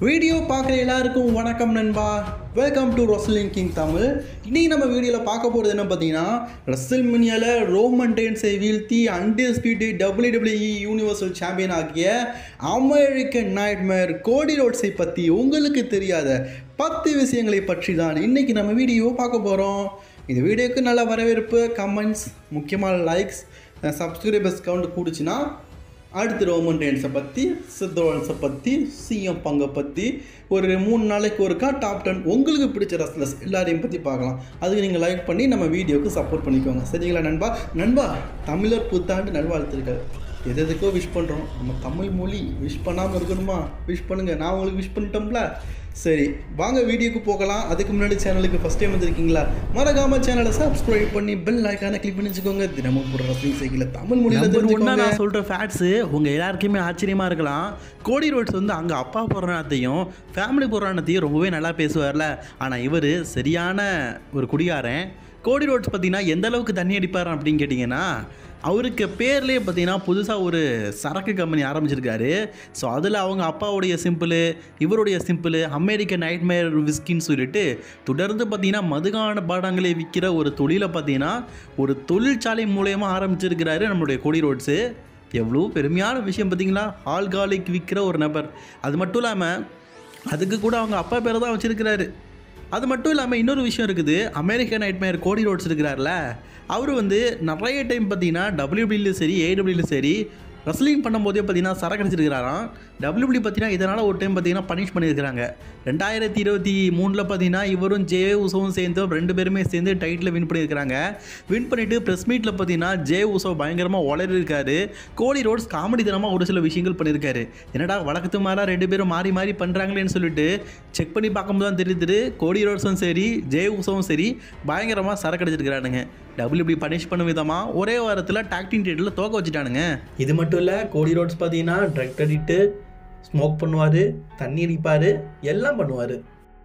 video பார்க்குற எல்லாருக்கும் வணக்கம் நண்பா welcome to wrestling king Tamil இன்னைக்கு நம்ம வீடியோவில் பார்க்க போகிறது என்ன பார்த்தீங்கன்னா ரசல் மினியாவில் ரோமன் டென்ஸை வீழ்த்தி அன்டிஸ்பியூட்டட் டபிள்யூடபிள்யூஇ யூனிவர்சல் சாம்பியன் ஆகிய அமெரிக்கன் நைட்மேர் கோடி ரோட்ஸை பற்றி உங்களுக்கு தெரியாத பத்து விஷயங்களை பற்றி தான் இன்றைக்கி நம்ம வீடியோ பார்க்க போகிறோம் இந்த வீடியோக்கு நல்ல வரவேற்பு கமெண்ட்ஸ் முக்கியமான லைக்ஸ் சப்ஸ்கிரைபர்ஸ் கவுண்ட் கூடுச்சுன்னா அடுத்து ரோமன் ரெயின்ஸை பற்றி சித்தோல்ஸை பற்றி சிஎம் பங்கை பற்றி ஒரு மூணு நாளைக்கு ஒருக்கா டாப் டென் உங்களுக்கு பிடிச்ச ரஸ்லஸ் எல்லாரையும் பற்றி பார்க்கலாம் அதுக்கு நீங்கள் லைக் பண்ணி நம்ம வீடியோவுக்கு சப்போர்ட் பண்ணிக்கோங்க சரிங்களா நண்பா நண்பா தமிழர் புத்தாண்டு நல்வாழ்த்துக்கள் எது எதுக்கோ விஷ் பண்ணுறோம் நம்ம தமிழ் மொழி விஷ் பண்ணாமல் இருக்கணுமா விஷ் பண்ணுங்கள் நான் உங்களுக்கு விஷ் பண்ணிட்டோம்ல சரி வாங்க வீடியோக்கு போகலாம் அதுக்கு முன்னாடி சேனலுக்கு ஃபஸ்ட் டைம் வந்திருக்கீங்களா மறக்காம சேனலை சப்ஸ்கிரைப் பண்ணி பெல் ஐக்கானை கிளிக் பண்ணி வச்சுக்கோங்க தினமும் போடுற ரசலிங் சைக்கிள் தமிழ் மொழியில் நம்பர் ஒன்னா தெரிஞ்சுக்கோங்க நான் சொல்கிற ஃபேட்ஸு உங்கள் எல்லாருக்குமே ஆச்சரியமாக இருக்கலாம் கோடி ரோட்ஸ் வந்து அங்கே அப்பா புராணத்தையும் ஃபேமிலி புராணத்தையும் ரொம்பவே நல்லா பேசுவார்ல ஆனால் இவர் சரியான ஒரு குடிகாரன் கோடி ரோட்ஸ் பார்த்தீங்கன்னா எந்த அளவுக்கு தண்ணி அடிப்பார் அப்படின்னு கேட்டிங்கன்னா அவருக்கு பேர்லேயே பார்த்தீங்கன்னா புதுசாக ஒரு சரக்கு கம்பெனி ஆரம்பிச்சிருக்காரு ஸோ அதில் அவங்க அப்பாவுடைய சிம்பிள் இவருடைய சிம்பிள் அமெரிக்கன் நைட்மேர் விஸ்கின்னு சொல்லிட்டு தொடர்ந்து பார்த்தீங்கன்னா மதுகான பாடங்களை விற்கிற ஒரு தொழிலை பார்த்தீங்கன்னா ஒரு தொழிற்சாலை மூலயமா ஆரம்பிச்சிருக்கிறாரு நம்மளுடைய கோடி ரோட்ஸு எவ்வளோ பெருமையான விஷயம் பார்த்தீங்களா ஆல்காலிக் விற்கிற ஒரு நபர் அது மட்டும் இல்லாமல் அதுக்கு கூட அவங்க அப்பா பேரை தான் வச்சிருக்கிறாரு அது மட்டும் இல்லாமல் இன்னொரு விஷயம் இருக்குது அமெரிக்கன் நைட்மேர் கோடி ரோட்ஸ் இருக்கிறார்ல அவர் வந்து நிறைய டைம் பார்த்தீங்கன்னா டபிள்யூபிள்யூ சரி ஏடபிள்யூ சரி ரெஸ்லிங் பண்ணும்போதே பார்த்தீங்கன்னா சரக்கு அடிச்சிருக்கிறாராம் டபிள்யூபிள்யூ பார்த்தீங்கன்னா இதனால் ஒரு டைம் பார்த்தீங்கன்னா பனிஷ் பண்ணியிருக்கிறாங்க ரெண்டாயிரத்தி இருபத்தி மூணில் பார்த்தீங்கன்னா இவரும் ஜே உசவும் சேர்ந்து ரெண்டு பேருமே சேர்ந்து டைட்டில் வின் பண்ணியிருக்கிறாங்க வின் பண்ணிவிட்டு ப்ரெஸ் மீட்டில் பார்த்தீங்கன்னா ஜே உசவ் பயங்கரமாக உளறி இருக்காரு கோடி ரோட்ஸ் காமெடி தனமாக ஒரு சில விஷயங்கள் பண்ணியிருக்காரு என்னடா வழக்கத்து மேலே ரெண்டு பேரும் மாறி மாறி பண்ணுறாங்களேன்னு சொல்லிட்டு செக் பண்ணி பார்க்கும்போது தான் தெரியுது கோடி ரோட்ஸும் சரி ஜே உசவும் சரி பயங்கரமாக சரக்கு அடிச்சிருக்கிறானுங்க டபிள்யூபி பனிஷ் பண்ண விதமாக ஒரே வாரத்தில் டாக்டிங் டேட்டில் தோக்க வச்சுட்டானுங்க இது மட்டும் இல்லை கோடி ரோட்ஸ் பார்த்தீங்கன்னா ட்ரக் அடிட்டு ஸ்மோக் பண்ணுவார் தண்ணி அடிப்பார் எல்லாம் பண்ணுவார்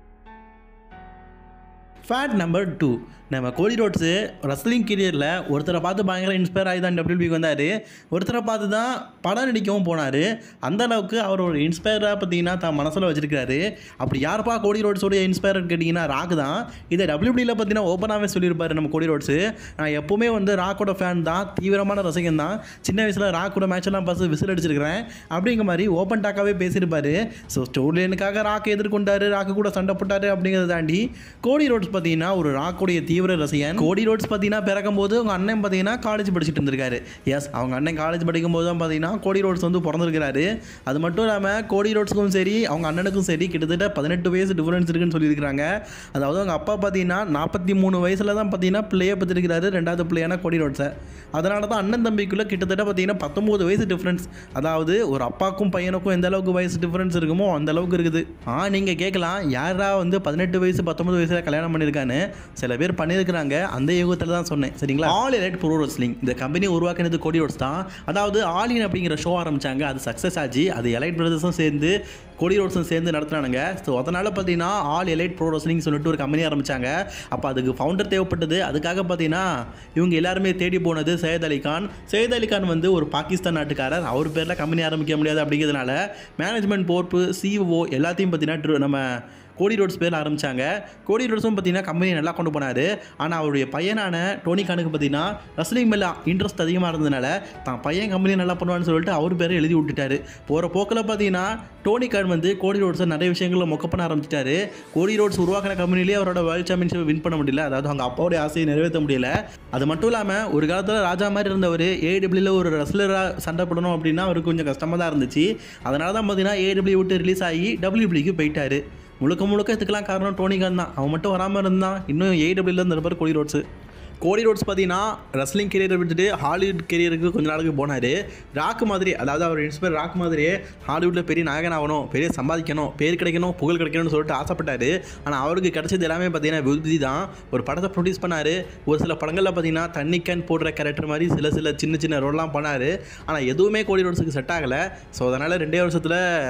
ஃபேட் நம்பர் டூ நம்ம கோடி ரோட்ஸு ரஸ்லிங் கெரியரில் ஒருத்தரை பார்த்து பயங்கர இன்ஸ்பயர் ஆகி தான் டபிள்யூபிக்கு வந்தார் ஒருத்தரை பார்த்து தான் படம் நடிக்கவும் போனார் அந்த அளவுக்கு அவர் ஒரு இன்ஸ்பயராக பார்த்தீங்கன்னா தான் மனசில் வச்சிருக்காரு அப்படி யாருப்பா கோடி ரோட்ஸோடைய இன்ஸ்பயர்னு கேட்டிங்கன்னா ராக் தான் இதை டபிள்யூபியில் பார்த்தீங்கன்னா ஓப்பனாகவே சொல்லியிருப்பாரு நம்ம கோடி ரோட்ஸு நான் எப்போவுமே வந்து ராக்கோட ஃபேன் தான் தீவிரமான ரசிகன் தான் சின்ன வயசில் ராக்கோட மேட்செல்லாம் பார்த்து விசில் அடிச்சிருக்கிறேன் அப்படிங்கிற மாதிரி ஓப்பன் டாக்காகவே பேசியிருப்பாரு ஸோ ஸ்டோர்லேனுக்காக ராக்கை எதிர்கொண்டாரு ராக்கு கூட சண்டை போட்டாரு அப்படிங்கிறத தாண்டி கோடி ரோட்ஸ் பார்த்தீங்கன்னா ஒரு ராக்கோடைய தீவிர ரசிகன் கோடி ரோட்ஸ் பார்த்தீங்கன்னா பிறக்கும்போது அவங்க அண்ணன் பார்த்தீங்கன்னா காலேஜ் படிச்சுட்டு இருந்திருக்காரு எஸ் அவங்க அண்ணன் காலேஜ் படிக்கும் போது தான் பார்த்தீங்கன்னா கோடி ரோட்ஸ் வந்து பிறந்திருக்கிறாரு அது மட்டும் இல்லாமல் கோடி ரோட்ஸுக்கும் சரி அவங்க அண்ணனுக்கும் சரி கிட்டத்தட்ட பதினெட்டு வயசு டிஃபரன்ஸ் இருக்குன்னு சொல்லியிருக்காங்க அதாவது அவங்க அப்பா பார்த்தீங்கன்னா நாற்பத்தி மூணு வயசில் தான் பார்த்தீங்கன்னா பிள்ளையை பற்றிருக்கிறாரு ரெண்டாவது பிள்ளையான கோடி ரோட்ஸை அதனால தான் அண்ணன் தம்பிக்குள்ளே கிட்டத்தட்ட பார்த்தீங்கன்னா பத்தொம்போது வயசு டிஃப்ரென்ஸ் அதாவது ஒரு அப்பாக்கும் பையனுக்கும் எந்த அளவுக்கு வயசு டிஃப்ரென்ஸ் இருக்குமோ அந்த அளவுக்கு இருக்குது ஆ நீங்கள் கேட்கலாம் யாரா வந்து பதினெட்டு வயசு பத்தொம்பது வயசில் கல்யாணம் பண்ணியிருக்கான்னு சில பேர் பண்ணியிருக்கிறாங்க அந்த யுகத்தில் தான் சொன்னேன் சரிங்களா ஆல் எலைட் ப்ரோ ரெஸ்லிங் இந்த கம்பெனி உருவாக்கினது கோடி ரோட்ஸ் தான் அதாவது ஆல் இன் அப்படிங்கிற ஷோ ஆரம்பிச்சாங்க அது சக்ஸஸ் ஆச்சு அது எலைட் பிரதர்ஸும் சேர்ந்து கோடி ரோட்ஸும் சேர்ந்து நடத்துனானுங்க ஸோ அதனால் பார்த்தீங்கன்னா ஆல் எலைட் ப்ரோ ரெஸ்லிங் சொல்லிட்டு ஒரு கம்பெனி ஆரம்பிச்சாங்க அப்போ அதுக்கு ஃபவுண்டர் தேவைப்பட்டது அதுக்காக பார்த்தீங்கன்னா இவங்க எல்லாருமே தேடி போனது சையத் அலி கான் சையத் அலி கான் வந்து ஒரு பாகிஸ்தான் நாட்டுக்காரர் அவர் பேரில் கம்பெனி ஆரம்பிக்க முடியாது அப்படிங்கிறதுனால மேனேஜ்மெண்ட் பொறுப்பு சிஓ எல்லாத்தையும் பார்த்தீங்கன்னா நம்ம கோடி ரோட்ஸ் பேரில் ஆரம்பித்தாங்க கோடி ரோட்ஸும் பார்த்தீங்கன்னா கம்பெனி நல்லா கொண்டு போனார் ஆனால் அவருடைய பையனான டோனி கானுக்கு பார்த்தீங்கன்னா ரஸ்லிங் மேலே இன்ட்ரெஸ்ட் அதிகமாக இருந்ததுனால தான் பையன் கம்பெனி நல்லா பண்ணுவான்னு சொல்லிட்டு அவர் பேரை எழுதி விட்டுட்டாரு போகிற போக்கில் பார்த்தீங்கன்னா டோனி கான் வந்து கோடி ரோட்ஸை நிறைய விஷயங்களில் மொக்க பண்ண ஆரம்பிச்சிட்டாரு கோடி ரோட்ஸ் உருவாக்கின கம்பெனிலேயே அவரோட வேர்ல்ட் சாம்பியன்ஷிப் வின் பண்ண முடியல அதாவது அவங்க அப்பாவுடைய ஆசையை நிறைவேற்ற முடியல அது மட்டும் இல்லாமல் ஒரு காலத்தில் ராஜா மாதிரி இருந்தவர் ஏடபிள்யூல ஒரு ரெஸ்லராக சண்டை போடணும் அப்படின்னா அவருக்கு கொஞ்சம் கஷ்டமாக தான் இருந்துச்சு அதனால தான் பார்த்தீங்கன்னா ஏடபிள்யூ விட்டு ரிலீஸ் ஆகி டபிள்யூபிள்யூக்கு போயிட்டாரு முழுக்க முழுக்க இதுக்கெல்லாம் காரணம் டோனி கான் தான் அவன் மட்டும் வராமல் இருந்தான் இன்னும் ஏடபிள்யூல இருந்திருப்பார் கோடி ரோட்ஸு கோடி ரோட்ஸ் பார்த்தீங்கன்னா ரெஸ்லிங் கெரியரை விட்டுட்டு ஹாலிவுட் கெரியருக்கு கொஞ்ச நாளுக்கு போனார் ராக் மாதிரி அதாவது அவர் இன்ஸ்பயர் ராக் மாதிரியே ஹாலிவுட்டில் பெரிய நாயகன் ஆகணும் பெரிய சம்பாதிக்கணும் பேர் கிடைக்கணும் புகழ் கிடைக்கணும்னு சொல்லிட்டு ஆசைப்பட்டார் ஆனால் அவருக்கு கிடைச்சது எல்லாமே பார்த்தீங்கன்னா விருதி தான் ஒரு படத்தை ப்ரொடியூஸ் பண்ணார் ஒரு சில படங்களில் பார்த்தீங்கன்னா தண்ணி கேன் போடுற கேரக்டர் மாதிரி சில சில சின்ன சின்ன ரோல்லாம் பண்ணார் ஆனால் எதுவுமே கோடி ரோட்ஸுக்கு செட் ஆகலை ஸோ அதனால் ரெண்டே வருஷத்தில்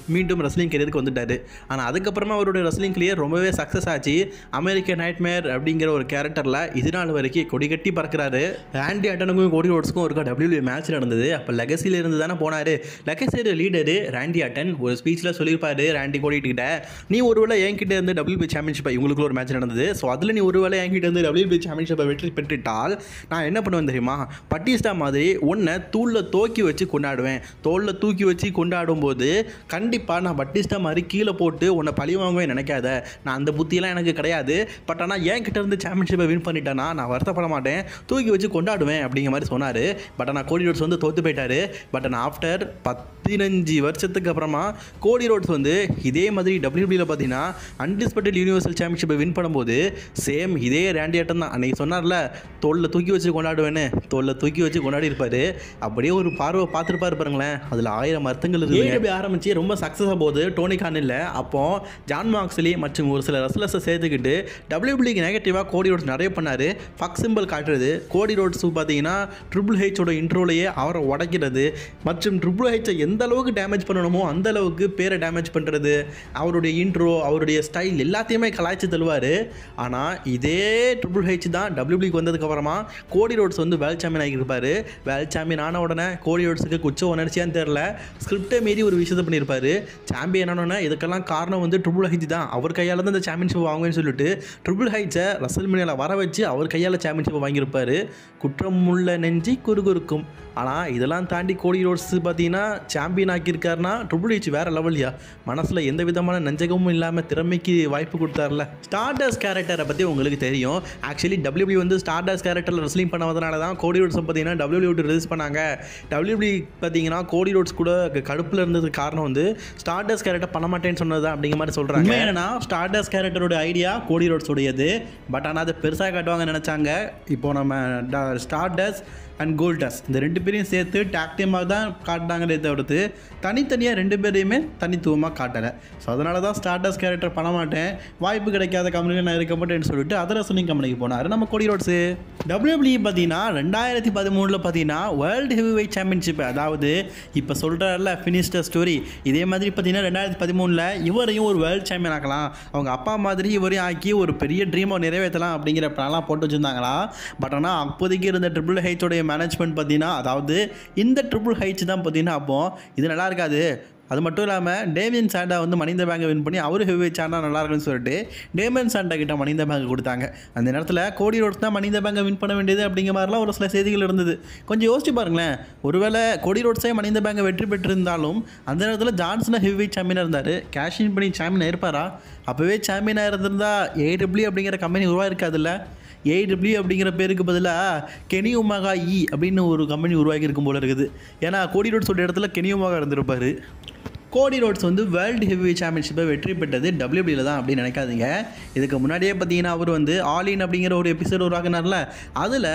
மீண்டும் ரெஸ்லிங் கெரியருக்கு வந்துட்டார் ஆனால் அதுக்கப்புறமா அவருடைய ரெஸ்லிங் கெரியர் ரொம்பவே சக்ஸஸ் ஆச்சு அமெரிக்க நைட்மேர் அப்படிங்கிற ஒரு கேரக்டரில் இது நாள் வரைக்கும் கொடி கட்டி பறக்கிறாரு ஆண்டி அட்டனுக்கும் கோடி ரோட்ஸ்க்கும் ஒரு டபிள்யூ மேட்ச் நடந்தது அப்போ லெகசியில் இருந்து தானே போனார் லெகசியோட லீடரு ராண்டி அட்டன் ஒரு ஸ்பீச்சில் சொல்லியிருப்பாரு ராண்டி கோடிக்கிட்ட நீ ஒருவேளை என்கிட்ட இருந்து டபிள்யூபி சாம்பியன்ஷிப்பை இவங்களுக்குள்ள ஒரு மேட்ச் நடந்தது ஸோ அதில் நீ ஒருவேளை என்கிட்ட இருந்து டபிள்யூபி சாம்பியன்ஷிப்பை வெற்றி பெற்றுட்டால் நான் என்ன பண்ணுவேன் தெரியுமா பட்டிஸ்டா மாதிரி ஒன்றை தூளில் தூக்கி வச்சு கொண்டாடுவேன் தோளில் தூக்கி வச்சு கொண்டாடும் போது கண்டிப்பாக நான் பட்டிஸ்டா மாதிரி கீழே போட்டு உன்னை பழி வாங்குவேன் நினைக்காத நான் அந்த புத்தியெல்லாம் எனக்கு கிடையாது பட் ஆனால் என் கிட்ட இருந்து சாம்பியன்ஷிப்பை வின் பண்ணிட்டேன்னா நான் வருத்தப்பட மாட்டேன் தூக்கி வச்சு கொண்டாடுவேன் அப்படிங்கிற மாதிரி சொன்னார் பட் ஆனால் கோடி ரோட்ஸ் வந்து தோத்து போயிட்டாரு பட் ஆனால் ஆஃப்டர் பதினஞ்சு வருஷத்துக்கு அப்புறமா கோடி ரோட்ஸ் வந்து இதே மாதிரி டபிள்யூபியில் பார்த்தீங்கன்னா அன்டிஸ்பெக்டட் யூனிவர்சல் சாம்பியன்ஷிப்பை வின் பண்ணும்போது சேம் இதே ரேண்டி ஆட்டம் தான் அன்னைக்கு சொன்னார்ல தோளில் தூக்கி வச்சு கொண்டாடுவேன்னு தோளில் தூக்கி வச்சு கொண்டாடி இருப்பாரு அப்படியே ஒரு பார்வை பார்த்துருப்பாரு பாருங்களேன் அதில் ஆயிரம் அர்த்தங்கள் இருக்குது ஏடபிள்யூ ஆரம்பிச்சு ரொம்ப சக்ஸஸாக போகுது டோனி கான் இல்லை அப்போ ஜான் மார்க்ஸ்லி மற்றும் ஒரு சில ரசலஸை சேர்த்துக்கிட்டு டபிள்யூபிளிக்கு நெகட்டிவாக கோடி ரோட்ஸ் நிறைய பண்ணார் ஃபக் சிம்பிள் காட்டுறது கோடி ரோட்ஸ் பார்த்தீங்கன்னா ட்ரிபிள் ஹெச்சோட இன்ட்ரோலையே அவரை உடைக்கிறது மற்றும் ட்ரிபிள் ஹெச்சை எந்த அளவுக்கு டேமேஜ் பண்ணணுமோ அந்த அளவுக்கு பேரை டேமேஜ் பண்ணுறது அவருடைய இன்ட்ரோ அவருடைய ஸ்டைல் எல்லாத்தையுமே கலாய்ச்சி தருவார் ஆனால் இதே ட்ரிபிள் ஹெச் தான் டபிள்யூபிளிக்கு வந்ததுக்கப்புறமா கோடி ரோட்ஸ் வந்து வேல் சாம்பியன் ஆகியிருப்பார் வேல் சாம்பியன் ஆன உடனே கோடி ரோட்ஸுக்கு குச்ச உணர்ச்சியான்னு தெரில ஸ்கிரிப்டை மீறி ஒரு விஷயத்தை பண்ணியிருப்பாரு சாம்பியன் ஆனோடனே இதுக்கெல்லாம் காரணம் வந்து ட்ரிபிள் ஹைச் தான் அவர் கையால் தான் இந்த சாம்பியன்ஷிப் வாங்குவேன்னு சொல்லிட்டு ட்ரிபிள் ஹைட்ஸை ரசல் மினியில் வர வச்சு அவர் கையால் சாம்பியன்ஷிப்பை வாங்கியிருப்பாரு குற்றமுள்ள நெஞ்சி குறுகுறுக்கும் ஆனால் இதெல்லாம் தாண்டி கோடி ரோட்ஸ் பார்த்தீங்கன்னா சாம்பியன் ஆக்கியிருக்காருனா ட்ரிபிள் ஹெச் வேறு லெவல்யா மனசில் எந்த விதமான நஞ்சகமும் இல்லாமல் திறமைக்கு வாய்ப்பு கொடுத்தாருல ஸ்டார்டர்ஸ் கேரக்டரை பற்றி உங்களுக்கு தெரியும் ஆக்சுவலி டபிள்யூபி வந்து ஸ்டார்டர்ஸ் கேரக்டரில் ரெஸ்லிங் பண்ணதுனால தான் கோடி ரோட்ஸ் பார்த்தீங்கன்னா டபிள்யூபி விட்டு ரிலீஸ் பண்ணாங்க டபிள்யூபி பார்த்தீங்கன்னா கோடி ரோட்ஸ் கூட கடுப்பில் இருந்ததுக்கு காரணம் வந்து ஸ்டார்டர்ஸ் கேரக்டர் பண்ண மாட்டேன்னு சொன்னது அப்படிங்கிற மாதிரி சொல்கிறாங்க என்னன்னா ஸ்டார்டர்ஸ் கேரக்டரோட ஐடியா கோடி ரோட்ஸ் உடையது பட் ஆனால் அதை பெருசாக காட்டுவாங்க நினச்சாங்க இப்போ நம்ம ஸ்டார்டர்ஸ் அண்ட் கோல்டஸ் இந்த ரெண்டு பேரையும் சேர்த்து டாக்டியமாக தான் காட்டினாங்களே தவிர்த்து தனித்தனியாக ரெண்டு பேரையுமே தனித்துவமாக காட்டலை ஸோ அதனால தான் ஸ்டார்டர்ஸ் கேரக்டர் பண்ண மாட்டேன் வாய்ப்பு கிடைக்காத கம்பெனியில் நான் இருக்க மாட்டேன்னு சொல்லிட்டு அதர் ரெஸ்லிங் கம்பெனிக்கு போனார் நம்ம கோடி ரோட்ஸு டபிள்யூபிள்யூ பார்த்தீங்கன்னா ரெண்டாயிரத்தி பதிமூணில் பார்த்தீங்கன்னா வேர்ல்டு ஹெவி வெயிட் சாம்பியன்ஷிப் அதாவது இப்போ சொல்கிறாருல ஃபினிஷ்ட ஸ்டோரி இதே மாதிரி பார்த்தீங்கன்னா ரெண்டாயிரத்தி பதிமூணில் இவரையும் ஒரு வேர்ல்டு சாம்பியன் ஆக்கலாம் அவங்க அப்பா மாதிரி இவரையும் ஆக்கி ஒரு பெரிய ட்ரீமை நிறைவேற்றலாம் அப்படிங்கிற பிளான்லாம் போட்டு வச்சுருந்தாங்களா பட் ஆனால் அப்போதைக்கு இருந்த ட்ரிபிள் ஹெச்சோடைய மேனேஜ்மெண்ட் பார்த்தீங்கன்னா அதாவது இந்த ட்ரிபிள் ஹைச் தான் பார்த்தீங்கன்னா அப்போ இது நல்லா இருக்காது அது மட்டும் இல்லாமல் டேமியன் சாண்டா வந்து மனித பேங்கை வின் பண்ணி அவர் ஹெவி சாண்டா நல்லா இருக்குன்னு சொல்லிட்டு டேமியன் சாண்டா கிட்ட மனித பேங்க் கொடுத்தாங்க அந்த நேரத்தில் கோடி ரோட்ஸ் தான் மனித பேங்கை வின் பண்ண வேண்டியது அப்படிங்கிற மாதிரிலாம் ஒரு சில செய்திகள் இருந்தது கொஞ்சம் யோசிச்சு பாருங்களேன் ஒருவேளை கோடி ரோட்ஸே மனித பேங்கை வெற்றி பெற்றிருந்தாலும் அந்த நேரத்தில் ஜான்சனா ஹெவி சாம்பியனாக இருந்தார் கேஷின் பண்ணி சாம்பியன் இருப்பாரா அப்போவே சாம்பியனாக இருந்திருந்தா ஏடபிள்யூ அப்படிங்கிற கம்பெனி உருவாயிருக்காதுல்ல ஏடபிள்யூ அப்படிங்கிற பேருக்கு பதிலாக கெனி உமாகா இ அப்படின்னு ஒரு கம்பெனி உருவாக்கி இருக்கும் போல இருக்குது ஏன்னா கோடி ரோட்ஸ் ஒரு இடத்துல கெனி உமாகா இருந்திருப்பாரு கோடி ரோட்ஸ் வந்து வேர்ல்டு ஹெவி சாம்பியன்ஷிப்பை வெற்றி பெற்றது டபிள்யூபியில் தான் அப்படின்னு நினைக்காதீங்க இதுக்கு முன்னாடியே பார்த்தீங்கன்னா அவர் வந்து ஆல் இன் அப்படிங்கிற ஒரு எபிசோடு உருவாக்குனார்ல அதில்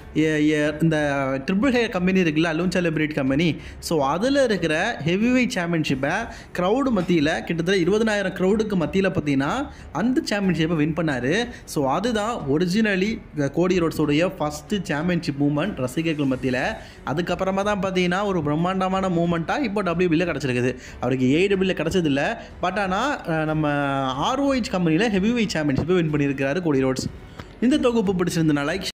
இந்த ட்ரிபிள் ஹேர் கம்பெனி இருக்குல்ல அலூன் செலிப்ரேட் கம்பெனி ஸோ அதில் இருக்கிற ஹெவி வெயிட் சாம்பியன்ஷிப்பை க்ரௌடு மத்தியில் கிட்டத்தட்ட இருபதனாயிரம் க்ரௌடுக்கு மத்தியில் பார்த்தீங்கன்னா அந்த சாம்பியன்ஷிப்பை வின் பண்ணார் ஸோ அதுதான் ஒரிஜினலி கோடி ரோட்ஸோடைய ஃபஸ்ட்டு சாம்பியன்ஷிப் மூமெண்ட் ரசிகர்கள் மத்தியில் அதுக்கப்புறமா தான் பார்த்தீங்கன்னா ஒரு பிரம்மாண்டமான மூமெண்ட்டாக இப்போ டபிள்யூபியில் கிடச்சிருக்குது அவருக்கு ஏடபிள்யூ கிடச்சதில்ல பட் ஆனால் நம்ம ஆர்ஓஹெச் கம்பெனியில் ஹெவி வெயிட் சாம்பியன்ஷிப்பை வின் பண்ணியிருக்கிறாரு கோடி ரோட்ஸ் இந்த தொகுப்பு பிடிச்சிருந்தனால